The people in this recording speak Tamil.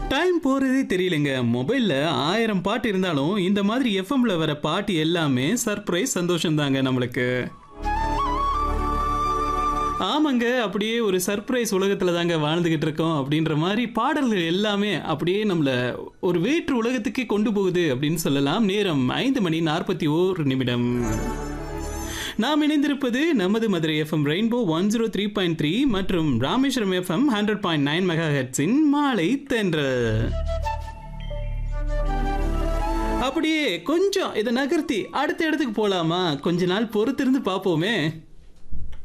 டைம் போறதே தெரியலங்க மொபைல்ல ஆயிரம் பாட்டு இருந்தாலும் இந்த மாதிரி எஃப்எம்ல வர பாட்டு எல்லாமே சர்ப்ரைஸ் சந்தோஷம் தாங்க நம்மளுக்கு ஆமாங்க அப்படியே ஒரு சர்ப்ரைஸ் உலகத்துல தாங்க வாழ்ந்துகிட்டு இருக்கோம் அப்படின்ற மாதிரி பாடல்கள் எல்லாமே அப்படியே நம்மள ஒரு வேற்று உலகத்துக்கே கொண்டு போகுது அப்படின்னு சொல்லலாம் நேரம் ஐந்து மணி நாற்பத்தி ஓர் நிமிடம் நாம் இணைந்திருப்பது நமது Madurai FM rainbow one zero three point three மற்றும் Rameswaram FM hundred point nine mega ஹெட்ஸின் மாலை தென்றல் அப்படியே கொஞ்சம் இதை நகர்த்தி அடுத்த இடத்துக்கு போலாமா கொஞ்ச நாள் பொறுத்திருந்து பார்ப்போமே